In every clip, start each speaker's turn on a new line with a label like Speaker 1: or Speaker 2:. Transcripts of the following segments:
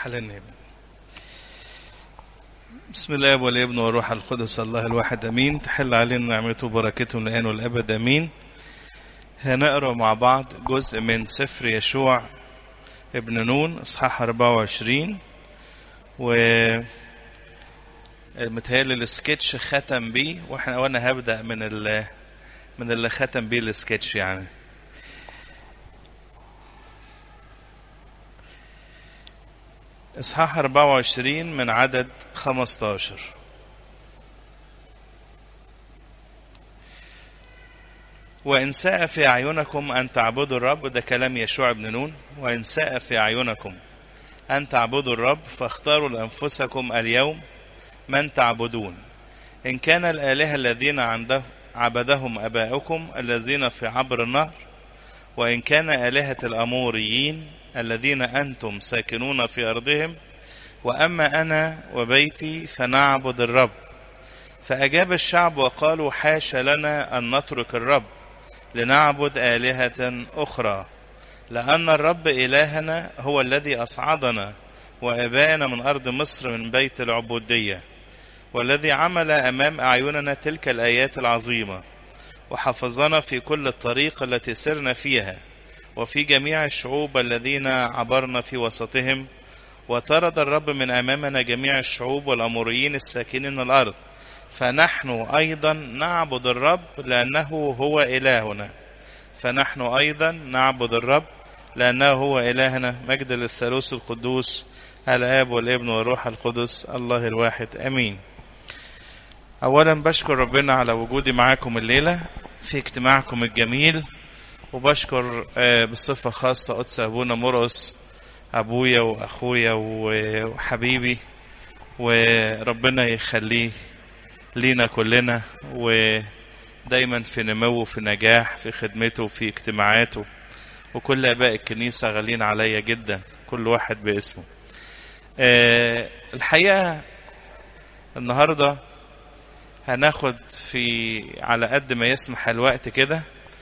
Speaker 1: حللني بسم الله والابن والروح القدس الله الواحد امين تحل علينا نعمته وبركته من الان والابد امين هنقرا مع بعض جزء من سفر يشوع ابن نون اصحاح 24 و متهيألي السكتش ختم بيه واحنا وانا هبدا من ال من اللي ختم بيه السكتش يعني اصحاح 24 من عدد 15 وإن ساء في أعينكم أن تعبدوا الرب ده كلام يشوع بن نون وإن ساء في أعينكم أن تعبدوا الرب فاختاروا لأنفسكم اليوم من تعبدون إن كان الآلهة الذين عنده عبدهم أباؤكم الذين في عبر النهر وإن كان آلهة الأموريين الذين أنتم ساكنون في أرضهم وأما أنا وبيتي فنعبد الرب فأجاب الشعب وقالوا حاش لنا أن نترك الرب لنعبد آلهة أخرى لأن الرب إلهنا هو الذي أصعدنا وأبانا من أرض مصر من بيت العبودية والذي عمل أمام أعيننا تلك الآيات العظيمة وحفظنا في كل الطريق التي سرنا فيها وفي جميع الشعوب الذين عبرنا في وسطهم وطرد الرب من أمامنا جميع الشعوب والأموريين الساكنين الأرض فنحن أيضا نعبد الرب لأنه هو إلهنا فنحن أيضا نعبد الرب لأنه هو إلهنا مجد للثالوث القدوس الآب والابن والروح القدس الله الواحد أمين أولا بشكر ربنا على وجودي معاكم الليلة في اجتماعكم الجميل وبشكر بصفة خاصة قدس أبونا مرقس أبويا وأخويا وحبيبي وربنا يخليه لينا كلنا ودايما في نمو في نجاح في خدمته في اجتماعاته وكل اباء الكنيسه غاليين عليا جدا كل واحد باسمه أه الحقيقه النهارده هناخد في على قد ما يسمح الوقت كده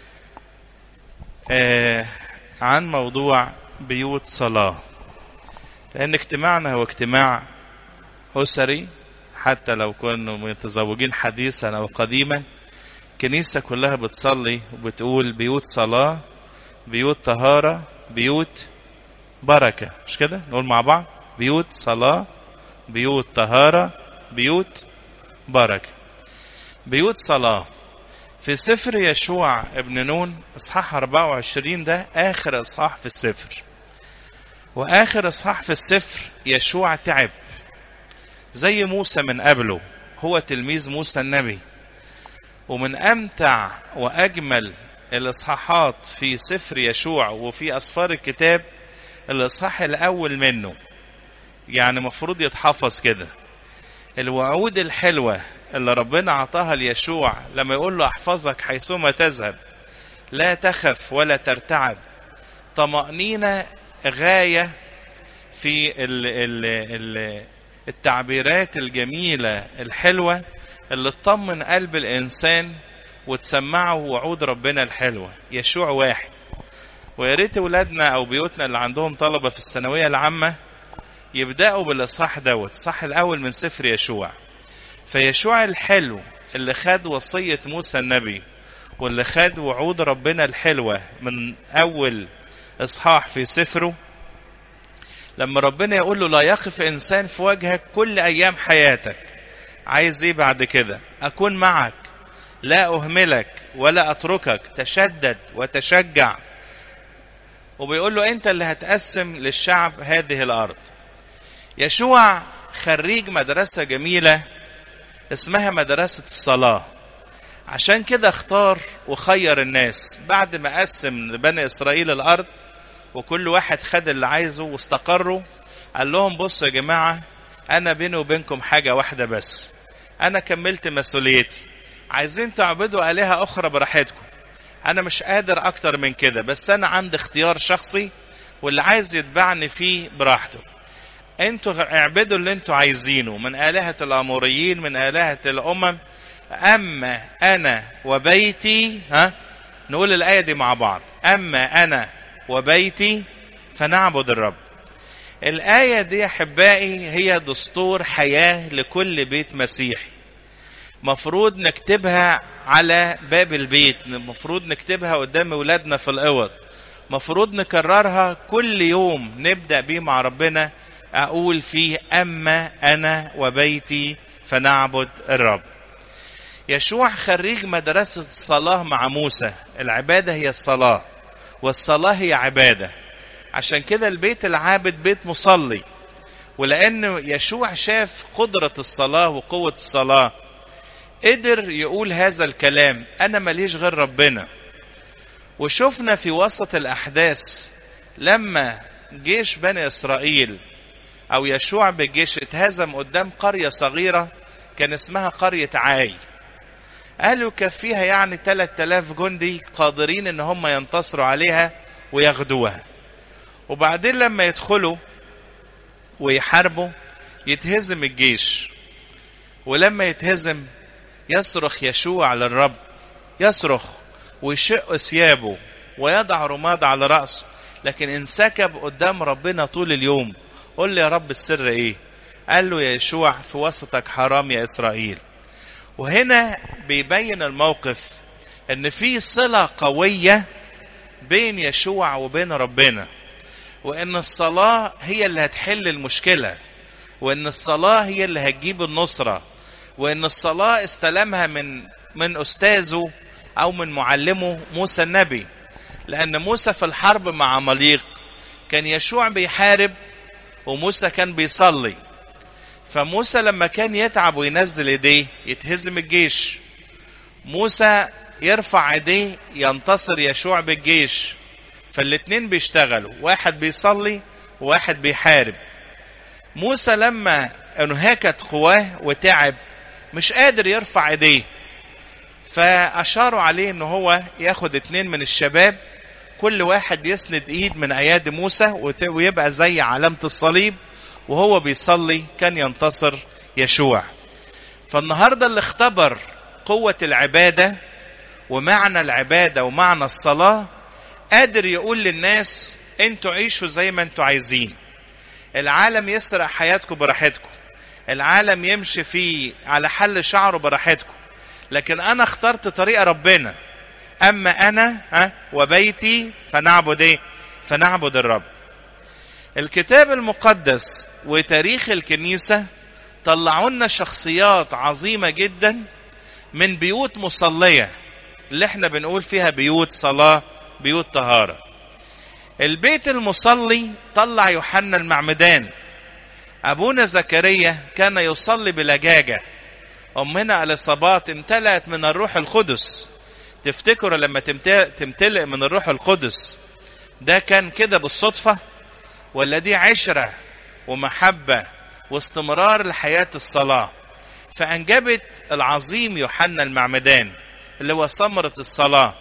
Speaker 1: أه عن موضوع بيوت صلاه لان اجتماعنا هو اجتماع اسري حتى لو كانوا متزوجين حديثا او قديما الكنيسه كلها بتصلي وبتقول بيوت صلاه بيوت طهاره بيوت بركه مش كده نقول مع بعض بيوت صلاه بيوت طهاره بيوت بركه بيوت صلاه في سفر يشوع ابن نون اصحاح 24 ده اخر اصحاح في السفر واخر اصحاح في السفر يشوع تعب زي موسى من قبله هو تلميذ موسى النبي ومن امتع واجمل الاصحاحات في سفر يشوع وفي اسفار الكتاب الاصحاح الاول منه يعني مفروض يتحفظ كده الوعود الحلوه اللي ربنا عطاها ليشوع لما يقول له احفظك حيثما تذهب لا تخف ولا ترتعب طمأنينة غاية في ال ال ال التعبيرات الجميلة الحلوة اللي تطمن قلب الإنسان وتسمعه وعود ربنا الحلوة يشوع واحد ويا ريت ولادنا أو بيوتنا اللي عندهم طلبة في الثانوية العامة يبدأوا بالإصحاح دوت الصح الأول من سفر يشوع فيشوع الحلو اللي خد وصية موسى النبي واللي خد وعود ربنا الحلوة من أول إصحاح في سفره لما ربنا يقول له لا يقف انسان في وجهك كل ايام حياتك عايز ايه بعد كده اكون معك لا اهملك ولا اتركك تشدد وتشجع وبيقول له انت اللي هتقسم للشعب هذه الارض يشوع خريج مدرسه جميله اسمها مدرسه الصلاه عشان كده اختار وخير الناس بعد ما قسم لبني اسرائيل الارض وكل واحد خد اللي عايزه واستقروا قال لهم بصوا يا جماعة أنا بيني وبينكم حاجة واحدة بس أنا كملت مسؤوليتي عايزين تعبدوا آلهة أخرى براحتكم أنا مش قادر أكتر من كده بس أنا عندي اختيار شخصي واللي عايز يتبعني فيه براحته انتوا اعبدوا اللي انتوا عايزينه من آلهة الأموريين من آلهة الأمم أما أنا وبيتي ها نقول الآية دي مع بعض أما أنا وبيتي فنعبد الرب الآية دي أحبائي هي دستور حياة لكل بيت مسيحي مفروض نكتبها على باب البيت مفروض نكتبها قدام أولادنا في الأوض مفروض نكررها كل يوم نبدأ بيه مع ربنا أقول فيه أما أنا وبيتي فنعبد الرب يشوع خريج مدرسة الصلاة مع موسى العبادة هي الصلاة والصلاة هي عبادة عشان كده البيت العابد بيت مصلي ولأن يشوع شاف قدرة الصلاة وقوة الصلاة قدر يقول هذا الكلام أنا ماليش غير ربنا وشفنا في وسط الأحداث لما جيش بني إسرائيل أو يشوع بالجيش اتهزم قدام قرية صغيرة كان اسمها قرية عاي قالوا كفيها يعني 3000 جندي قادرين ان هم ينتصروا عليها وياخدوها وبعدين لما يدخلوا ويحاربوا يتهزم الجيش ولما يتهزم يصرخ يشوع للرب يصرخ ويشق ثيابه ويضع رماد على رأسه لكن انسكب قدام ربنا طول اليوم قل لي يا رب السر ايه قال له يا يشوع في وسطك حرام يا اسرائيل وهنا بيبين الموقف ان في صلة قوية بين يشوع وبين ربنا وان الصلاة هي اللي هتحل المشكلة وان الصلاة هي اللي هتجيب النصرة وان الصلاة استلمها من من استاذه او من معلمه موسى النبي لان موسى في الحرب مع عماليق كان يشوع بيحارب وموسى كان بيصلي فموسى لما كان يتعب وينزل ايديه يتهزم الجيش موسى يرفع ايديه ينتصر يشوع بالجيش فالاتنين بيشتغلوا واحد بيصلي وواحد بيحارب موسى لما انهكت قواه وتعب مش قادر يرفع ايديه فاشاروا عليه ان هو ياخد اتنين من الشباب كل واحد يسند ايد من ايادي موسى ويبقى زي علامة الصليب وهو بيصلي كان ينتصر يشوع فالنهاردة اللي اختبر قوة العبادة ومعنى العبادة ومعنى الصلاة قادر يقول للناس انتوا عيشوا زي ما انتوا عايزين العالم يسرق حياتكم براحتكم العالم يمشي فيه على حل شعره براحتكم لكن انا اخترت طريقة ربنا اما انا ها وبيتي فنعبد ايه فنعبد الرب الكتاب المقدس وتاريخ الكنيسة طلعوا لنا شخصيات عظيمة جدا من بيوت مصلية اللي احنا بنقول فيها بيوت صلاة بيوت طهارة البيت المصلي طلع يوحنا المعمدان أبونا زكريا كان يصلي بلجاجة أمنا اليصابات امتلأت من الروح القدس تفتكروا لما تمتلئ من الروح القدس ده كان كده بالصدفة ولا دي عشرة ومحبة واستمرار لحياة الصلاة فأنجبت العظيم يوحنا المعمدان اللي هو ثمرة الصلاة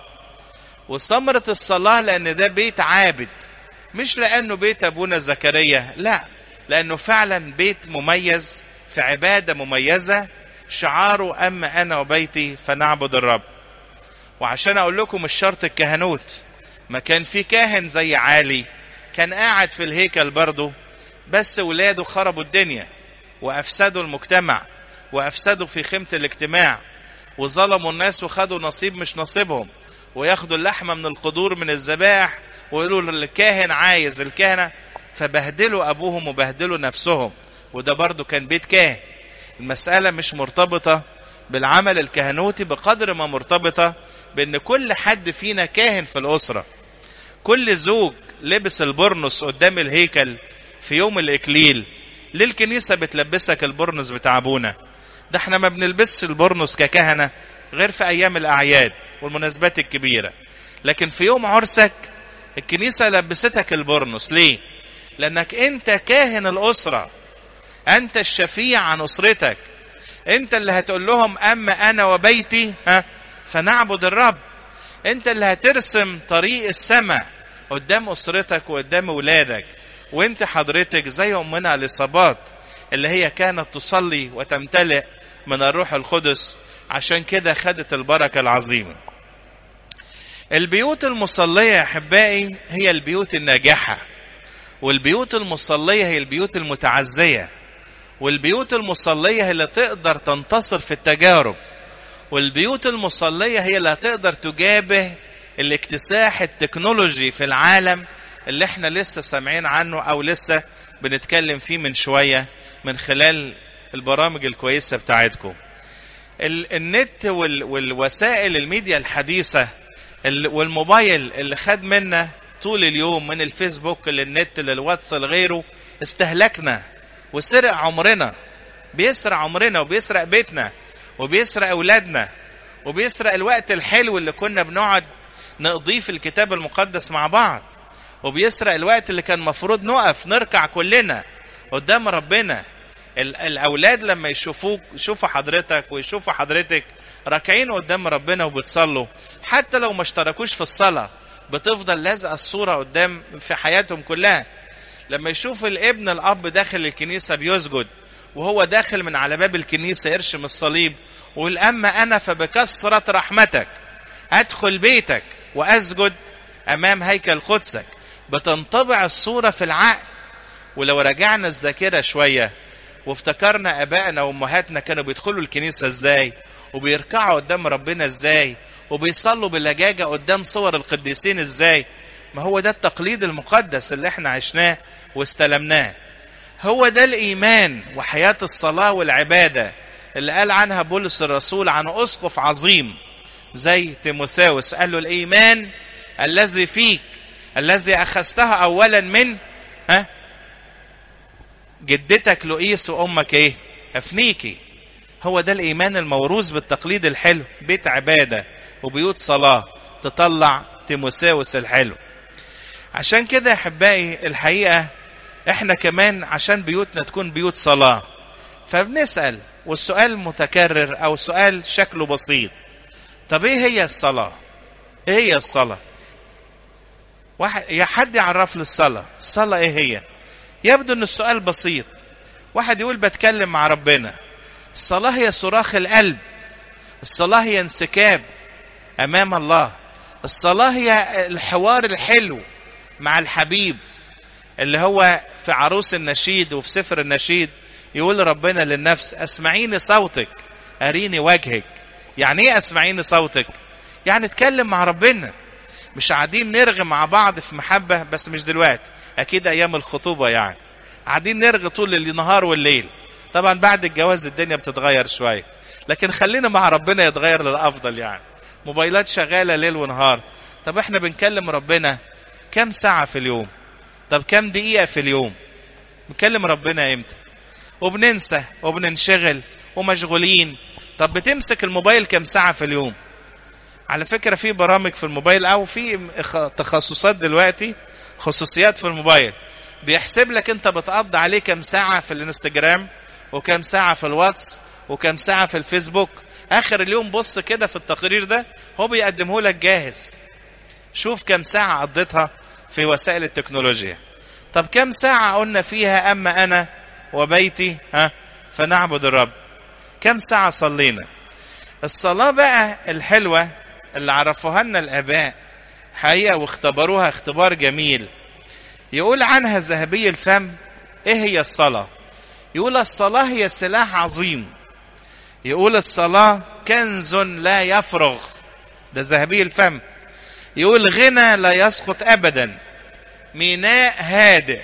Speaker 1: وثمرة الصلاة لأن ده بيت عابد مش لأنه بيت أبونا زكريا لا لأنه فعلا بيت مميز في عبادة مميزة شعاره أما أنا وبيتي فنعبد الرب وعشان أقول لكم مش شرط الكهنوت ما كان في كاهن زي عالي كان قاعد في الهيكل برضه بس ولاده خربوا الدنيا وأفسدوا المجتمع وأفسدوا في خيمة الاجتماع وظلموا الناس وخدوا نصيب مش نصيبهم وياخدوا اللحمة من القدور من الذبائح ويقولوا الكاهن عايز الكهنة فبهدلوا أبوهم وبهدلوا نفسهم وده برضو كان بيت كاهن المسألة مش مرتبطة بالعمل الكهنوتي بقدر ما مرتبطة بأن كل حد فينا كاهن في الأسرة كل زوج لبس البرنس قدام الهيكل في يوم الإكليل ليه الكنيسة بتلبسك البرنس بتاع أبونا ده احنا ما بنلبسش البرنس ككهنة غير في أيام الأعياد والمناسبات الكبيرة لكن في يوم عرسك الكنيسة لبستك البرنس ليه لأنك أنت كاهن الأسرة أنت الشفيع عن أسرتك أنت اللي هتقول لهم أما أنا وبيتي ها فنعبد الرب أنت اللي هترسم طريق السماء قدام أسرتك وقدام أولادك وأنت حضرتك زي أمنا الإصابات اللي هي كانت تصلي وتمتلئ من الروح القدس عشان كده خدت البركة العظيمة البيوت المصلية يا أحبائي هي البيوت الناجحة والبيوت المصلية هي البيوت المتعزية والبيوت المصلية هي اللي تقدر تنتصر في التجارب والبيوت المصلية هي اللي هتقدر تجابه الاكتساح التكنولوجي في العالم اللي احنا لسه سامعين عنه او لسه بنتكلم فيه من شوية من خلال البرامج الكويسة بتاعتكم النت والوسائل الميديا الحديثة والموبايل اللي خد منا طول اليوم من الفيسبوك للنت للواتس لغيره استهلكنا وسرق عمرنا بيسرق عمرنا وبيسرق بيتنا وبيسرق اولادنا وبيسرق الوقت الحلو اللي كنا بنقعد نقضيه في الكتاب المقدس مع بعض وبيسرق الوقت اللي كان مفروض نقف نركع كلنا قدام ربنا الاولاد لما يشوفوك يشوفوا حضرتك ويشوفوا حضرتك راكعين قدام ربنا وبتصلوا حتى لو ما اشتركوش في الصلاه بتفضل لازقه الصوره قدام في حياتهم كلها لما يشوف الابن الاب داخل الكنيسه بيسجد وهو داخل من على باب الكنيسه يرشم الصليب ويقول اما انا فبكثره رحمتك ادخل بيتك واسجد امام هيكل قدسك بتنطبع الصوره في العقل ولو رجعنا الذاكره شويه وافتكرنا ابائنا وامهاتنا كانوا بيدخلوا الكنيسه ازاي وبيركعوا قدام ربنا ازاي وبيصلوا باللجاجه قدام صور القديسين ازاي ما هو ده التقليد المقدس اللي احنا عشناه واستلمناه هو ده الايمان وحياه الصلاه والعباده اللي قال عنها بولس الرسول عن اسقف عظيم زي تيموساوس قال له الايمان الذي فيك الذي اخذتها اولا من ها جدتك لؤيس وامك ايه افنيكي هو ده الايمان الموروث بالتقليد الحلو بيت عباده وبيوت صلاه تطلع تيموساوس الحلو عشان كده يا احبائي الحقيقه احنا كمان عشان بيوتنا تكون بيوت صلاه فبنسال والسؤال متكرر او سؤال شكله بسيط طب ايه هي الصلاه ايه هي الصلاه واحد يا حد يعرف لي الصلاه الصلاه ايه هي يبدو ان السؤال بسيط واحد يقول بتكلم مع ربنا الصلاه هي صراخ القلب الصلاه هي انسكاب امام الله الصلاه هي الحوار الحلو مع الحبيب اللي هو في عروس النشيد وفي سفر النشيد يقول ربنا للنفس اسمعيني صوتك اريني وجهك يعني ايه اسمعيني صوتك يعني اتكلم مع ربنا مش قاعدين نرغي مع بعض في محبة بس مش دلوقتي أكيد أيام الخطوبة يعني قاعدين نرغي طول النهار والليل طبعا بعد الجواز الدنيا بتتغير شوية لكن خلينا مع ربنا يتغير للأفضل يعني موبايلات شغالة ليل ونهار طب احنا بنكلم ربنا كم ساعة في اليوم طب كم دقيقة في اليوم بنكلم ربنا امتى وبننسى وبننشغل ومشغولين طب بتمسك الموبايل كم ساعة في اليوم على فكرة في برامج في الموبايل أو في تخصصات دلوقتي خصوصيات في الموبايل بيحسب لك أنت بتقضي عليه كم ساعة في الانستجرام وكم ساعة في الواتس وكم ساعة في الفيسبوك آخر اليوم بص كده في التقرير ده هو بيقدمه لك جاهز شوف كم ساعة قضيتها في وسائل التكنولوجيا طب كم ساعة قلنا فيها أما أنا وبيتي ها فنعبد الرب كم ساعة صلينا الصلاة بقى الحلوة اللي عرفوها لنا الآباء حقيقة واختبروها اختبار جميل يقول عنها ذهبي الفم ايه هي الصلاة يقول الصلاة هي سلاح عظيم يقول الصلاة كنز لا يفرغ ده ذهبي الفم يقول غنى لا يسقط أبدا ميناء هادئ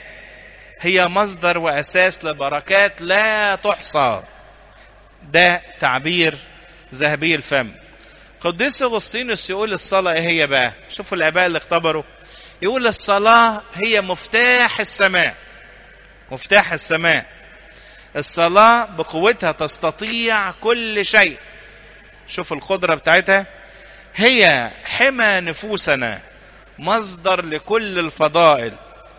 Speaker 1: هي مصدر وأساس لبركات لا تحصى ده تعبير ذهبي الفم قديس اغسطينوس يقول الصلاه ايه هي بقى شوفوا الاباء اللي اختبروا يقول الصلاه هي مفتاح السماء مفتاح السماء الصلاه بقوتها تستطيع كل شيء شوف القدره بتاعتها هي حمى نفوسنا مصدر لكل الفضائل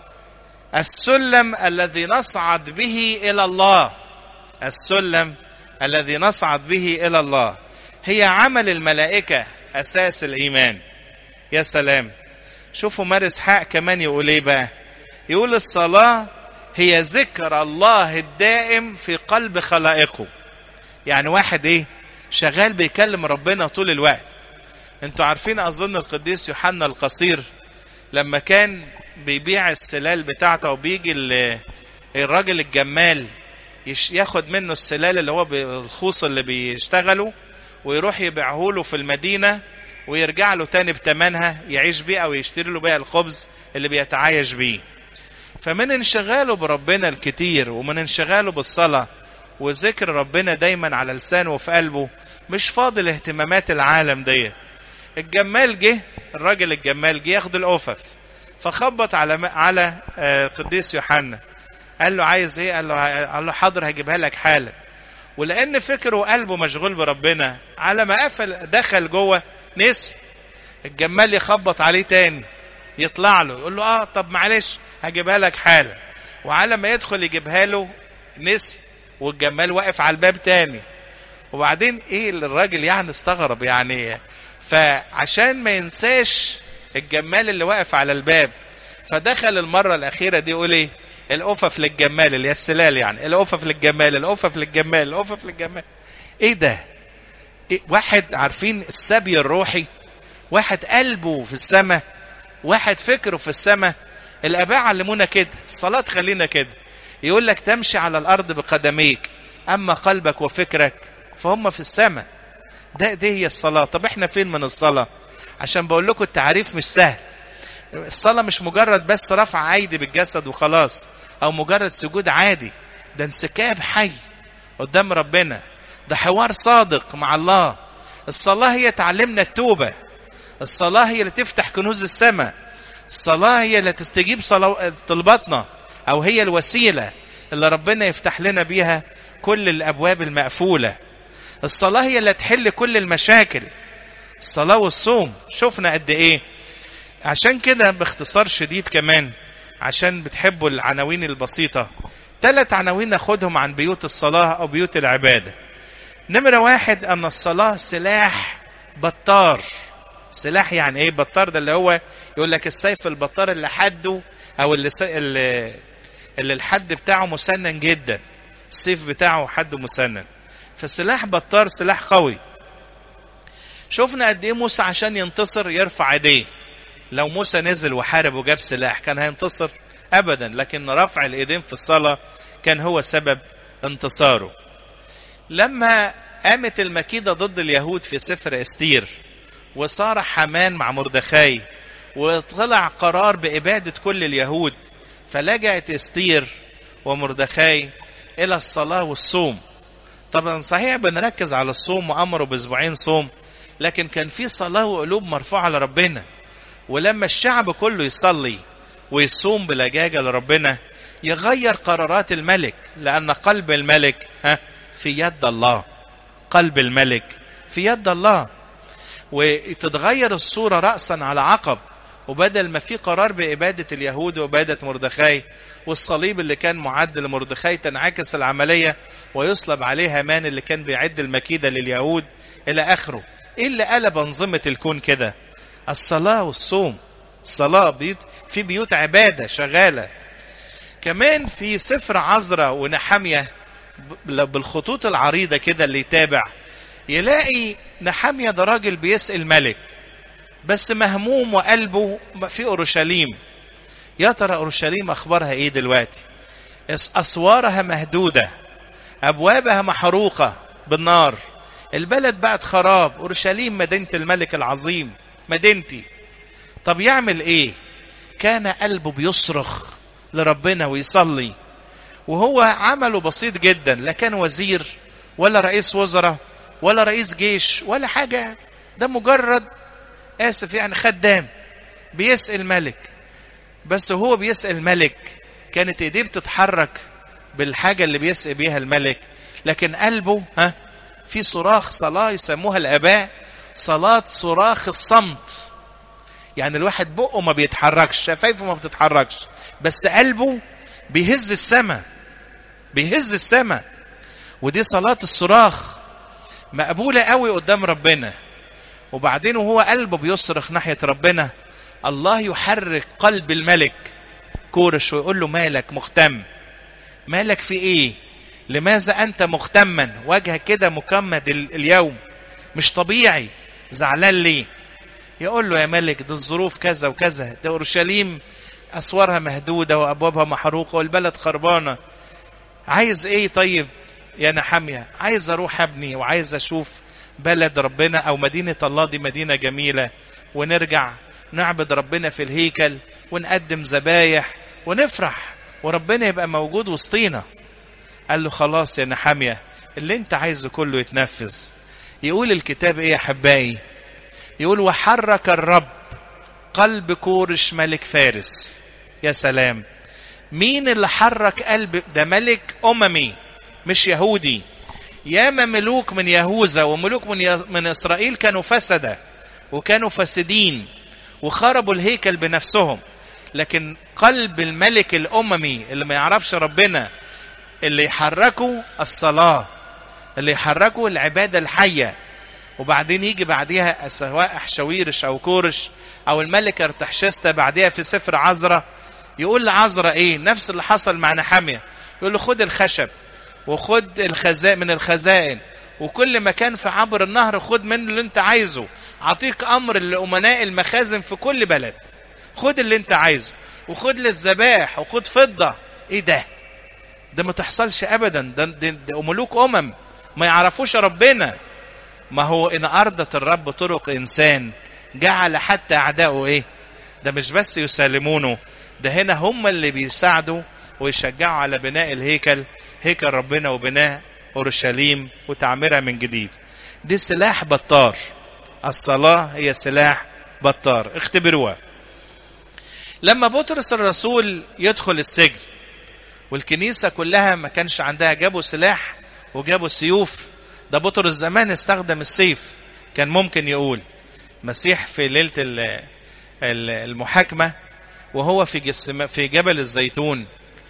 Speaker 1: السلم الذي نصعد به الى الله السلم الذي نصعد به الى الله هي عمل الملائكه اساس الايمان يا سلام شوفوا مارس حق كمان يقول ايه بقى يقول الصلاه هي ذكر الله الدائم في قلب خلائقه يعني واحد ايه شغال بيكلم ربنا طول الوقت انتوا عارفين اظن القديس يوحنا القصير لما كان بيبيع السلال بتاعته وبيجي ال- الراجل الجمال يش- ياخد منه السلال اللي هو ب- الخوص اللي بيشتغله ويروح يبيعه له في المدينة ويرجع له تاني بتمنها يعيش بيه او يشتري له بيها الخبز اللي بيتعايش بيه فمن انشغاله بربنا الكتير ومن انشغاله بالصلاة وذكر ربنا دايما على لسانه وفي قلبه مش فاضل اهتمامات العالم دي الجمال جه الراجل الجمال جه ياخد الأوفف فخبط على على آه، قديس يوحنا قال له عايز ايه قال له قال له حاضر هجيبها لك حالا ولان فكره وقلبه مشغول بربنا على ما قفل دخل جوه نسي الجمال يخبط عليه تاني يطلع له يقول له اه طب معلش هجيبها لك حالا وعلى ما يدخل يجيبها له نسي والجمال واقف على الباب تاني وبعدين ايه اللي الراجل يعني استغرب يعني فعشان ما ينساش الجمال اللي واقف على الباب فدخل المرة الأخيرة دي يقول ايه الأوفف للجمال اللي هي السلال يعني الأوفف للجمال الأوفف للجمال الأوفف للجمال ايه ده إيه واحد عارفين السبي الروحي واحد قلبه في السماء واحد فكره في السماء الآباء علمونا كده الصلاة خلينا كده يقول لك تمشي على الأرض بقدميك أما قلبك وفكرك فهم في السماء ده دي هي الصلاة طب احنا فين من الصلاة عشان بقول لكم التعريف مش سهل الصلاة مش مجرد بس رفع ايدي بالجسد وخلاص او مجرد سجود عادي ده انسكاب حي قدام ربنا ده حوار صادق مع الله الصلاة هي تعلمنا التوبة الصلاة هي اللي تفتح كنوز السماء الصلاة هي اللي تستجيب صلو... طلباتنا او هي الوسيلة اللي ربنا يفتح لنا بيها كل الابواب المقفولة الصلاة هي اللي تحل كل المشاكل الصلاة والصوم شفنا قد ايه عشان كده باختصار شديد كمان عشان بتحبوا العناوين البسيطة ثلاث عناوين ناخدهم عن بيوت الصلاة أو بيوت العبادة نمرة واحد أن الصلاة سلاح بطار سلاح يعني ايه بطار ده اللي هو يقول لك السيف البطار اللي حده او اللي, س... اللي اللي الحد بتاعه مسنن جدا السيف بتاعه حد مسنن فسلاح بطار سلاح قوي شفنا قد ايه موسى عشان ينتصر يرفع ايديه لو موسى نزل وحارب وجاب سلاح كان هينتصر ابدا لكن رفع الايدين في الصلاه كان هو سبب انتصاره لما قامت المكيده ضد اليهود في سفر استير وصار حمان مع مردخاي وطلع قرار بإبادة كل اليهود فلجأت استير ومردخاي إلى الصلاة والصوم طبعا صحيح بنركز على الصوم وأمره بأسبوعين صوم لكن كان في صلاة وقلوب مرفوعة لربنا ولما الشعب كله يصلي ويصوم بلجاجة لربنا يغير قرارات الملك لأن قلب الملك ها في يد الله قلب الملك في يد الله وتتغير الصورة رأسا على عقب وبدل ما في قرار بإبادة اليهود وإبادة مردخاي والصليب اللي كان معد لمردخاي تنعكس العملية ويصلب عليه هامان اللي كان بيعد المكيدة لليهود إلى آخره إيه اللي قلب أنظمة الكون كده الصلاة والصوم الصلاة بيوت في بيوت عبادة شغالة كمان في سفر عزرة ونحمية بالخطوط العريضة كده اللي يتابع يلاقي نحمية ده راجل بيسأل ملك بس مهموم وقلبه في أورشليم يا ترى أورشليم أخبارها إيه دلوقتي أسوارها مهدودة أبوابها محروقة بالنار البلد بقت خراب أورشليم مدينة الملك العظيم مدينتي طب يعمل إيه كان قلبه بيصرخ لربنا ويصلي وهو عمله بسيط جدا لا كان وزير ولا رئيس وزراء ولا رئيس جيش ولا حاجة ده مجرد آسف يعني خدام بيسأل ملك بس هو بيسأل ملك كانت ايديه بتتحرك بالحاجة اللي بيسأل بيها الملك لكن قلبه ها في صراخ صلاة يسموها الآباء صلاة صراخ الصمت يعني الواحد بقه ما بيتحركش شفايفه ما بتتحركش بس قلبه بيهز السماء بيهز السماء ودي صلاة الصراخ مقبولة قوي قدام ربنا وبعدين وهو قلبه بيصرخ ناحية ربنا الله يحرك قلب الملك كورش ويقول له مالك مختم مالك في ايه لماذا انت مختما وجهك كده مكمد اليوم مش طبيعي زعلان ليه يقول له يا ملك ده الظروف كذا وكذا ده اورشليم اسوارها مهدوده وابوابها محروقه والبلد خربانه عايز ايه طيب يا نحاميه عايز اروح ابني وعايز اشوف بلد ربنا او مدينه الله دي مدينه جميله ونرجع نعبد ربنا في الهيكل ونقدم ذبايح ونفرح وربنا يبقى موجود وسطينا قال له خلاص يا نحاميه اللي انت عايزه كله يتنفذ يقول الكتاب ايه يا احبائي يقول وحرك الرب قلب كورش ملك فارس يا سلام مين اللي حرك قلب ده ملك اممي مش يهودي ياما ملوك من يهوذا وملوك من ي... من اسرائيل كانوا فسده وكانوا فاسدين وخربوا الهيكل بنفسهم لكن قلب الملك الاممي اللي ما يعرفش ربنا اللي يحركه الصلاه اللي يحركه العباده الحيه وبعدين يجي بعديها سواء احشاويرش او كورش او الملك ارتحشستا بعديها في سفر عزرا يقول لعزرا ايه نفس اللي حصل مع نحاميه يقول له خد الخشب وخد الخزائن من الخزائن وكل مكان في عبر النهر خد منه اللي انت عايزه اعطيك امر لامناء المخازن في كل بلد خد اللي انت عايزه وخد للذبائح وخد فضه ايه ده ده ما تحصلش ابدا ده, ده, ده ملوك امم ما يعرفوش ربنا ما هو ان ارضت الرب طرق انسان جعل حتى اعدائه ايه ده مش بس يسالمونه ده هنا هم اللي بيساعدوا ويشجعوا على بناء الهيكل هيكل ربنا وبناء اورشليم وتعميرها من جديد دي سلاح بطار الصلاه هي سلاح بطار اختبروها لما بطرس الرسول يدخل السجن والكنيسه كلها ما كانش عندها جابوا سلاح وجابوا سيوف ده بطرس زمان استخدم السيف كان ممكن يقول مسيح في ليله المحاكمه وهو في جسم في جبل الزيتون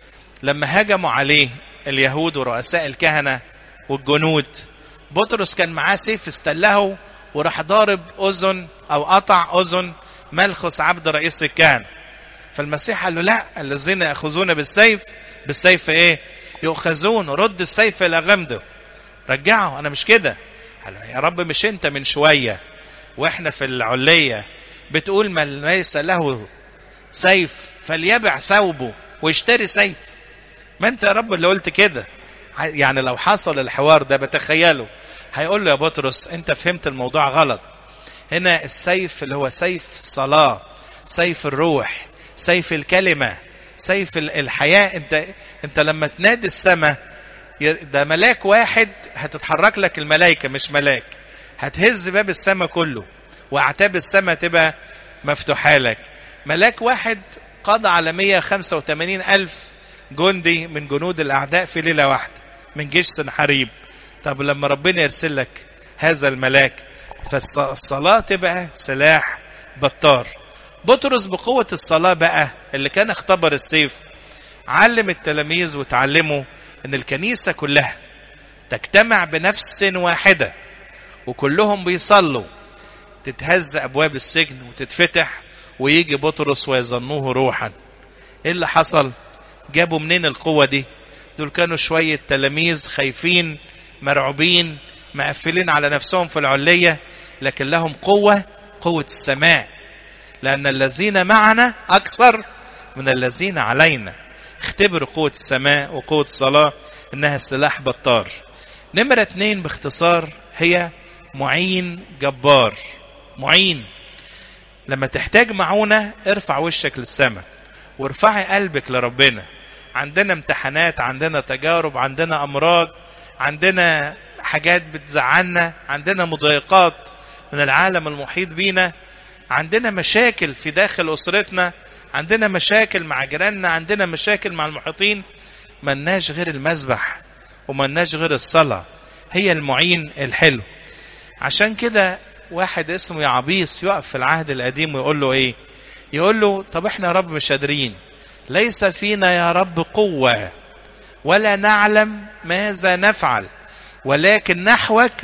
Speaker 1: لما هجموا عليه اليهود ورؤساء الكهنه والجنود بطرس كان معاه سيف استلهه وراح ضارب اذن او قطع اذن ملخص عبد رئيس الكهنه فالمسيح قال له لا الذين ياخذون بالسيف بالسيف ايه يؤخذون رد السيف الى غمده رجعه انا مش كده قال يا رب مش انت من شويه واحنا في العليه بتقول من ليس له سيف فليبع ثوبه ويشتري سيف ما انت يا رب اللي قلت كده يعني لو حصل الحوار ده بتخيله هيقول له يا بطرس انت فهمت الموضوع غلط هنا السيف اللي هو سيف الصلاه سيف الروح سيف الكلمه سيف الحياه انت انت لما تنادي السماء ده ملاك واحد هتتحرك لك الملائكه مش ملاك هتهز باب السماء كله واعتاب السماء تبقى مفتوحه لك ملاك واحد قضى على 185 ألف جندي من جنود الأعداء في ليلة واحدة من جيش سنحريب طب لما ربنا يرسل لك هذا الملاك فالصلاة تبقى سلاح بطار بطرس بقوة الصلاة بقى اللي كان اختبر السيف علم التلاميذ وتعلموا ان الكنيسة كلها تجتمع بنفس واحدة وكلهم بيصلوا تتهز ابواب السجن وتتفتح ويجي بطرس ويظنوه روحا ايه اللي حصل جابوا منين القوة دي دول كانوا شوية تلاميذ خايفين مرعوبين مقفلين على نفسهم في العلية لكن لهم قوة قوة السماء لأن الذين معنا أكثر من الذين علينا اختبروا قوة السماء وقوة الصلاة إنها سلاح بطار نمرة اتنين باختصار هي معين جبار معين لما تحتاج معونة ارفع وشك للسماء وارفعي قلبك لربنا عندنا امتحانات عندنا تجارب عندنا أمراض عندنا حاجات بتزعلنا عندنا مضايقات من العالم المحيط بينا عندنا مشاكل في داخل أسرتنا عندنا مشاكل مع جيراننا عندنا مشاكل مع المحيطين ملناش غير المسبح وملناش غير الصلاة هي المعين الحلو عشان كده واحد اسمه يعبيس يقف في العهد القديم ويقول له ايه يقول له طب احنا يا رب مش قادرين ليس فينا يا رب قوة ولا نعلم ماذا نفعل ولكن نحوك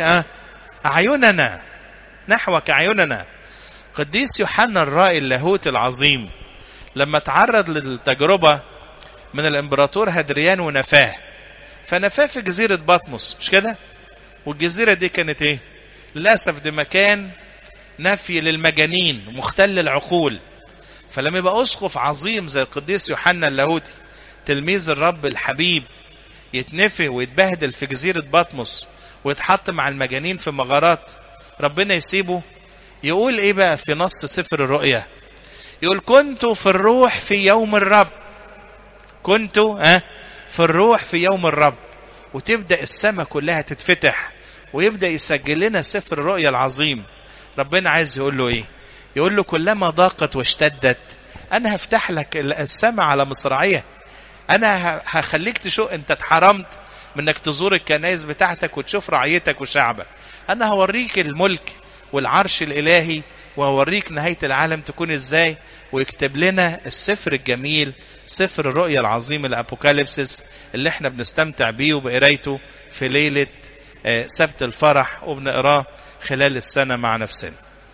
Speaker 1: أعيننا نحوك أعيننا قديس يوحنا الرائي اللاهوت العظيم لما تعرض للتجربة من الامبراطور هدريان ونفاه فنفاه في جزيرة بطمس مش كده والجزيرة دي كانت ايه للأسف ده مكان نفي للمجانين مختل العقول فلما يبقى اسقف عظيم زي القديس يوحنا اللاهوتي تلميذ الرب الحبيب يتنفي ويتبهدل في جزيرة بطمس ويتحط مع المجانين في مغارات ربنا يسيبه يقول ايه بقى في نص سفر الرؤيا يقول كنت في الروح في يوم الرب كنت ها في الروح في يوم الرب وتبدا السماء كلها تتفتح ويبدا يسجل لنا سفر الرؤيا العظيم ربنا عايز يقول له ايه يقول له كلما ضاقت واشتدت انا هفتح لك السماء على مصراعيه انا هخليك تشوف انت اتحرمت من انك تزور الكنائس بتاعتك وتشوف رعيتك وشعبك انا هوريك الملك والعرش الالهي وهوريك نهايه العالم تكون ازاي ويكتب لنا السفر الجميل سفر الرؤيا العظيم الابوكاليبسس اللي احنا بنستمتع بيه وبقرايته في ليله سبت الفرح وبنقراه خلال السنه مع نفسنا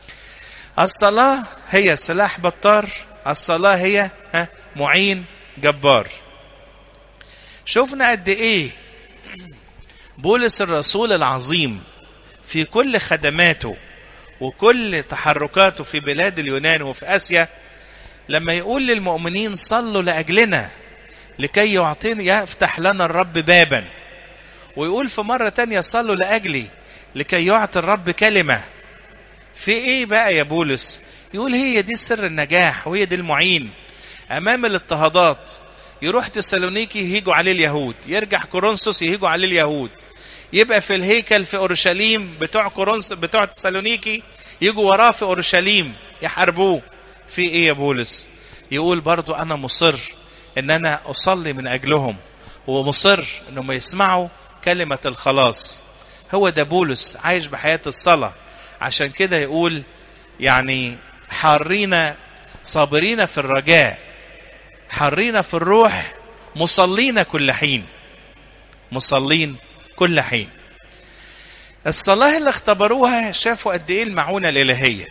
Speaker 1: الصلاه هي سلاح بطار الصلاه هي معين جبار شفنا قد ايه بولس الرسول العظيم في كل خدماته وكل تحركاته في بلاد اليونان وفي اسيا لما يقول للمؤمنين صلوا لاجلنا لكي يعطينا يفتح لنا الرب بابا ويقول في مرة تانية صلوا لأجلي لكي يعطي الرب كلمة في ايه بقى يا بولس يقول هي دي سر النجاح وهي دي المعين امام الاضطهادات يروح تسالونيكي يهيجوا عليه اليهود يرجع كورنثوس يهيجوا عليه اليهود يبقى في الهيكل في اورشليم بتوع كورنثوس بتوع تسالونيكي يجوا وراه في اورشليم يحاربوه في ايه يا بولس يقول برضو انا مصر ان انا اصلي من اجلهم ومصر انهم يسمعوا كلمة الخلاص هو ده بولس عايش بحياة الصلاة عشان كده يقول يعني حارين صابرين في الرجاء حارين في الروح مصلين كل حين مصلين كل حين الصلاة اللي اختبروها شافوا قد ايه المعونة الإلهية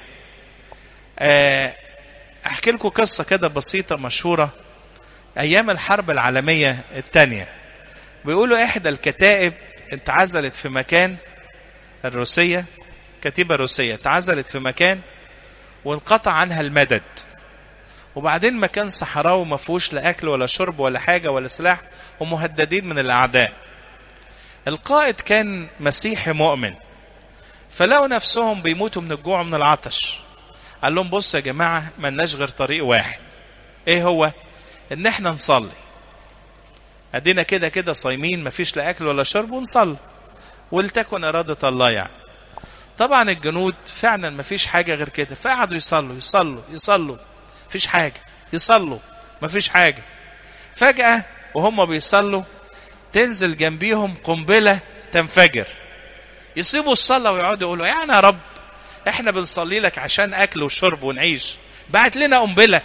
Speaker 1: احكي لكم قصة كده بسيطة مشهورة ايام الحرب العالمية الثانية بيقولوا احدى الكتائب اتعزلت في مكان الروسية كتيبة روسية اتعزلت في مكان وانقطع عنها المدد وبعدين مكان صحراوي ما فيهوش لا اكل ولا شرب ولا حاجة ولا سلاح ومهددين من الاعداء القائد كان مسيحي مؤمن فلقوا نفسهم بيموتوا من الجوع ومن العطش قال لهم بصوا يا جماعة ملناش غير طريق واحد ايه هو ان احنا نصلي ادينا كده كده صايمين مفيش لا اكل ولا شرب ونصلي ولتكن اراده الله يعني طبعا الجنود فعلا مفيش حاجه غير كده فقعدوا يصلوا يصلوا يصلوا مفيش حاجه يصلوا مفيش حاجه فجاه وهم بيصلوا تنزل جنبيهم قنبله تنفجر يسيبوا الصلاه ويقعدوا يقولوا يعني يا رب احنا بنصلي لك عشان اكل وشرب ونعيش بعت لنا قنبله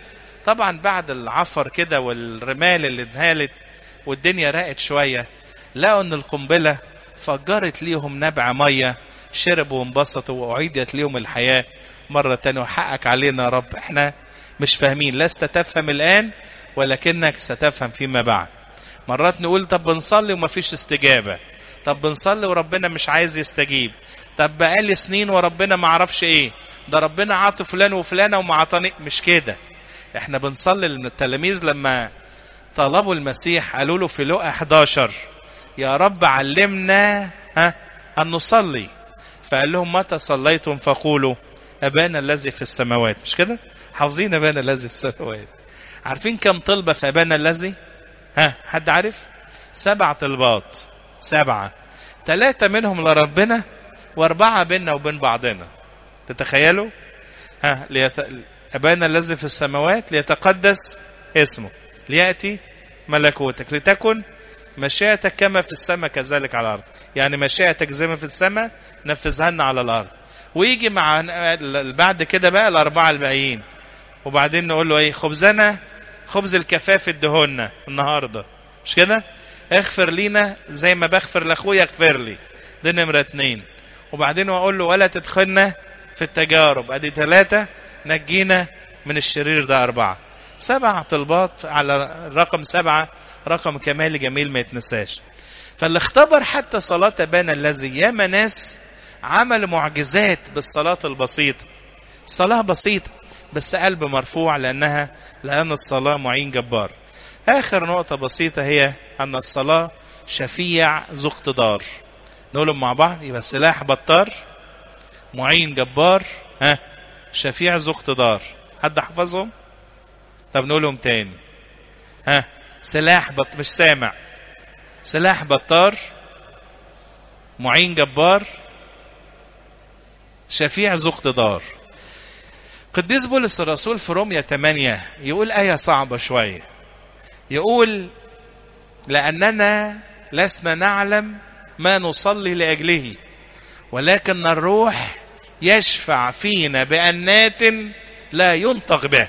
Speaker 1: طبعا بعد العفر كده والرمال اللي انهالت والدنيا راقت شويه لقوا ان القنبله فجرت ليهم نبع ميه شربوا وانبسطوا واعيدت ليهم الحياه مره تانية وحقك علينا يا رب احنا مش فاهمين لست تفهم الان ولكنك ستفهم فيما بعد مرات نقول طب بنصلي ومفيش استجابه طب بنصلي وربنا مش عايز يستجيب طب بقالي سنين وربنا ما عرفش ايه ده ربنا عاطي فلان وفلانه وما عطاني مش كده احنا بنصلي للتلاميذ لما طلبوا المسيح قالوا له في لقا 11 يا رب علمنا ها ان نصلي فقال لهم متى صليتم فقولوا ابانا الذي في السماوات مش كده حافظين ابانا الذي في السماوات عارفين كم طلبه في ابانا الذي ها حد عارف سبع طلبات سبعه ثلاثه منهم لربنا واربعه بيننا وبين بعضنا تتخيلوا ها ليت... أبانا الذي في السماوات ليتقدس اسمه ليأتي ملكوتك لتكن مشيئتك كما في السماء كذلك على الأرض يعني مشيئتك زي ما في السماء نفذها لنا على الأرض ويجي مع بعد كده بقى الأربعة الباقيين وبعدين نقول له إيه خبزنا خبز الكفاف ادهولنا النهاردة مش كده اغفر لينا زي ما بغفر لأخويا اغفر لي دي نمرة اتنين وبعدين أقول له ولا تدخلنا في التجارب ادي ثلاثة نجينا من الشرير ده أربعة سبع طلبات على رقم سبعة رقم كمالي جميل ما يتنساش فاللي اختبر حتى صلاة أبانا الذي ياما ناس عملوا معجزات بالصلاة البسيطة صلاة بسيطة بس قلب مرفوع لأنها لأن الصلاة معين جبار آخر نقطة بسيطة هي أن الصلاة شفيع ذو اقتدار نقولهم مع بعض يبقى سلاح بطار معين جبار ها شفيع ذو اقتدار حد حفظهم طب نقولهم تاني ها سلاح بط مش سامع سلاح بطار معين جبار شفيع ذو اقتدار قديس بولس الرسول في روميا 8 يقول آية صعبة شوية يقول لأننا لسنا نعلم ما نصلي لأجله ولكن الروح يشفع فينا بأنات لا ينطق به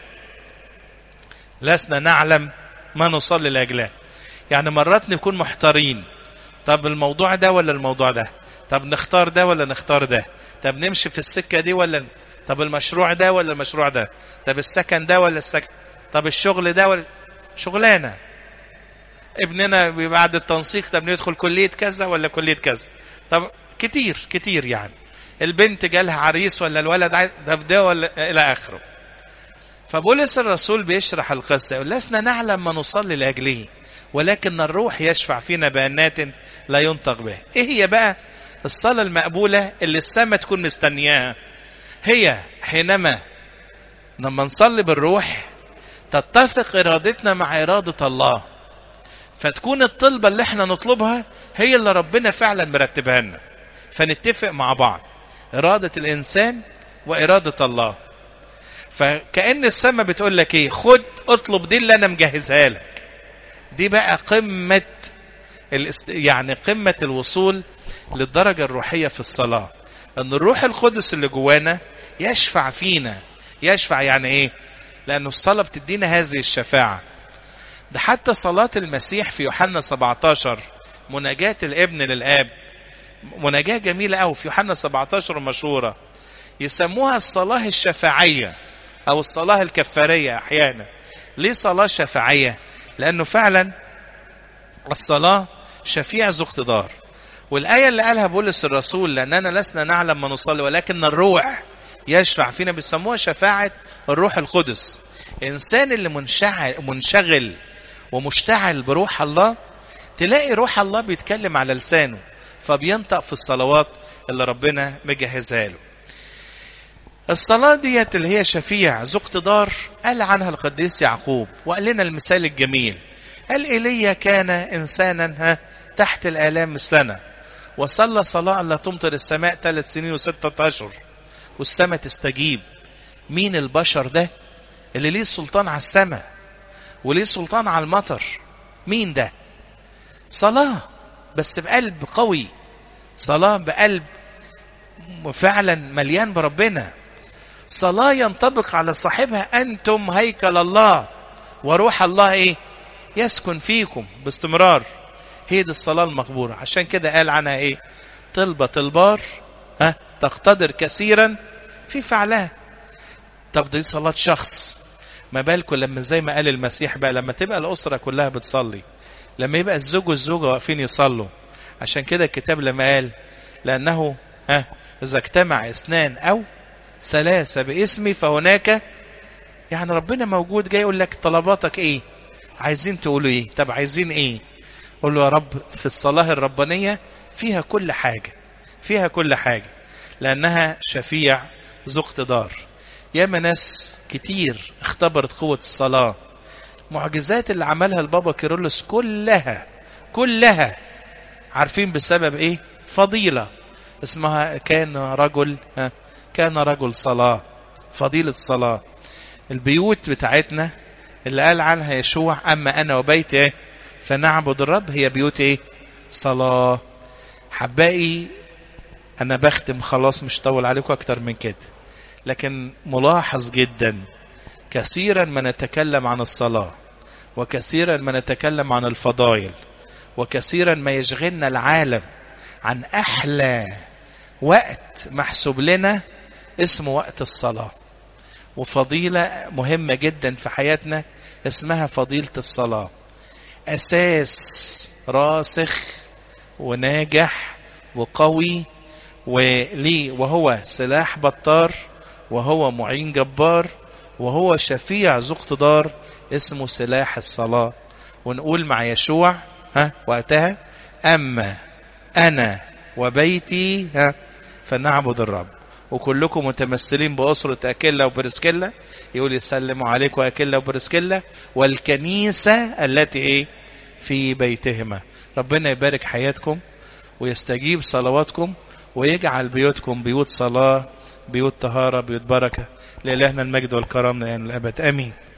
Speaker 1: لسنا نعلم ما نصلي لأجله يعني مرات نكون محتارين طب الموضوع ده ولا الموضوع ده طب نختار ده ولا نختار ده طب نمشي في السكة دي ولا طب المشروع ده ولا المشروع ده طب السكن ده ولا السكن طب الشغل ده ولا شغلانة ابننا بعد التنسيق طب ندخل كلية كذا ولا كلية كذا طب كتير كتير يعني البنت جالها عريس ولا الولد عايز طب ده ولا الى اخره فبولس الرسول بيشرح القصة يقول لسنا نعلم ما نصلي لأجله ولكن الروح يشفع فينا بأنات لا ينطق به ايه هي بقى الصلاة المقبولة اللي السماء تكون مستنياها هي حينما لما نصلي بالروح تتفق إرادتنا مع إرادة الله فتكون الطلبة اللي احنا نطلبها هي اللي ربنا فعلا مرتبها لنا فنتفق مع بعض إرادة الإنسان وإرادة الله فكأن السماء بتقول لك ايه خد اطلب دي اللي انا مجهزها لك دي بقى قمة الاست... يعني قمة الوصول للدرجة الروحية في الصلاة ان الروح القدس اللي جوانا يشفع فينا يشفع يعني ايه لانه الصلاة بتدينا هذه الشفاعة ده حتى صلاة المسيح في يوحنا 17 مناجاة الابن للاب مناجاة جميلة قوي في يوحنا 17 مشهورة يسموها الصلاة الشفاعية او الصلاة الكفارية احيانا ليه صلاة شفاعية لانه فعلا الصلاة شفيع ذو اقتدار والآية اللي قالها بولس الرسول لأننا لسنا نعلم ما نصلي ولكن الروح يشفع فينا بيسموها شفاعة الروح القدس إنسان اللي منشعل منشغل ومشتعل بروح الله تلاقي روح الله بيتكلم على لسانه فبينطق في الصلوات اللي ربنا مجهزها له الصلاة ديت اللي هي شفيع ذو اقتدار قال عنها القديس يعقوب وقال لنا المثال الجميل قال إيليا كان إنسانا ها تحت الآلام مثلنا وصلى صلاة لا تمطر السماء ثلاث سنين وستة أشهر والسماء تستجيب مين البشر ده اللي ليه سلطان على السماء وليه سلطان على المطر مين ده صلاة بس بقلب قوي صلاة بقلب فعلا مليان بربنا صلاة ينطبق على صاحبها أنتم هيكل الله وروح الله إيه يسكن فيكم باستمرار هي دي الصلاة المقبولة عشان كده قال عنها إيه طلبة البار ها تقتدر كثيرا في فعلها طب دي صلاة شخص ما بالكم لما زي ما قال المسيح بقى لما تبقى الأسرة كلها بتصلي لما يبقى الزوج والزوجة واقفين يصلوا عشان كده الكتاب لما قال لأنه ها إذا اجتمع اثنان أو ثلاثة باسمي فهناك يعني ربنا موجود جاي يقول لك طلباتك ايه عايزين تقولوا ايه طب عايزين ايه قول له يا رب في الصلاة الربانية فيها كل حاجة فيها كل حاجة لأنها شفيع ذو اقتدار ياما ناس كتير اختبرت قوة الصلاة معجزات اللي عملها البابا كيرلس كلها كلها عارفين بسبب ايه فضيلة اسمها كان رجل ها كان رجل صلاة فضيلة صلاة البيوت بتاعتنا اللي قال عنها يشوع أما أنا وبيتي إيه فنعبد الرب هي بيوت إيه صلاة حبائي أنا بختم خلاص مش طول عليكم أكتر من كده لكن ملاحظ جدا كثيرا ما نتكلم عن الصلاة وكثيرا ما نتكلم عن الفضائل وكثيرا ما يشغلنا العالم عن أحلى وقت محسوب لنا اسمه وقت الصلاة وفضيلة مهمة جدا في حياتنا اسمها فضيلة الصلاة أساس راسخ وناجح وقوي وليه وهو سلاح بطار وهو معين جبار وهو شفيع ذو اقتدار اسمه سلاح الصلاة ونقول مع يشوع ها وقتها أما أنا وبيتي ها فنعبد الرب وكلكم متمثلين بأسرة أكيلا وبرسكيلا يقول يسلموا عليكم أكيلا وبرسكيلا والكنيسة التي إيه في بيتهما ربنا يبارك حياتكم ويستجيب صلواتكم ويجعل بيوتكم بيوت صلاة بيوت طهارة بيوت بركة لإلهنا المجد والكرم لأن الأبد آمين